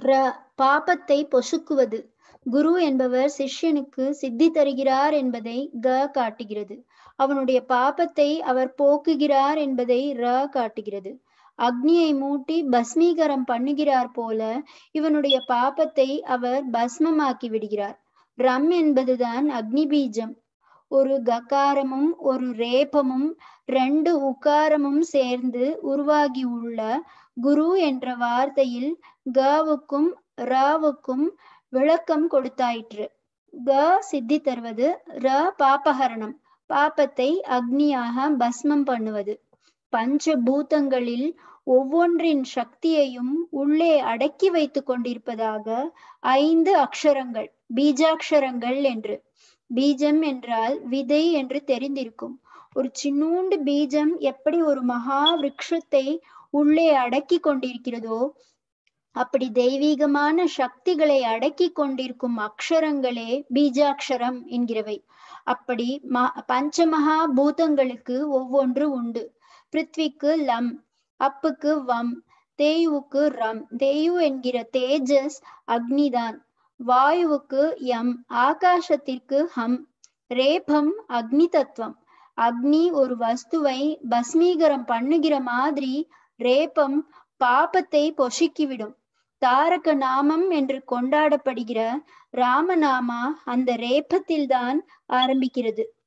ர பாபத்தை பொசுக்குவது குரு என்பவர் சிஷ்யனுக்கு சித்தி தருகிறார் என்பதை க காட்டுகிறது அவனுடைய பாபத்தை அவர் போக்குகிறார் என்பதை ர காட்டுகிறது அக்னியை மூட்டி பஸ்மீகரம் பண்ணுகிறார் போல இவனுடைய பாபத்தை அவர் பஸ்மமாக்கி விடுகிறார் ரம் என்பதுதான் அக்னி பீஜம் ஒரு ககாரமும் ஒரு ரேபமும் ரெண்டு உக்காரமும் சேர்ந்து உருவாகி உள்ள குரு என்ற வார்த்தையில் கவுக்கும் ராவுக்கும் விளக்கம் கொடுத்தாயிற்று க சித்தி தருவது ர பாபஹரணம் பாப்பத்தை அக்னியாக பஸ்மம் பண்ணுவது பஞ்ச பூதங்களில் ஒவ்வொன்றின் சக்தியையும் உள்ளே அடக்கி வைத்து கொண்டிருப்பதாக ஐந்து அக்ஷரங்கள் பீஜாட்சரங்கள் என்று பீஜம் என்றால் விதை என்று தெரிந்திருக்கும் ஒரு சின்னூண்டு பீஜம் எப்படி ஒரு மகா விருட்சத்தை உள்ளே அடக்கி கொண்டிருக்கிறதோ அப்படி தெய்வீகமான சக்திகளை அடக்கி கொண்டிருக்கும் அக்ஷரங்களே பீஜாட்சரம் என்கிறவை அப்படி ம பஞ்சமகா பூதங்களுக்கு ஒவ்வொன்று உண்டு பிருத்விக்கு லம் அப்புக்கு வம் தேயுவுக்கு ரம் தேயு என்கிற தேஜஸ் அக்னிதான் வாயுவுக்கு யம் ஆகாசத்திற்கு ஹம் ரேபம் அக்னி தத்துவம் அக்னி ஒரு வஸ்துவை பஸ்மீகரம் பண்ணுகிற மாதிரி ரேபம் பாபத்தை பொசுக்கிவிடும் தாரக நாமம் என்று கொண்டாடப்படுகிற ராமநாமா அந்த ரேபத்தில்தான் ஆரம்பிக்கிறது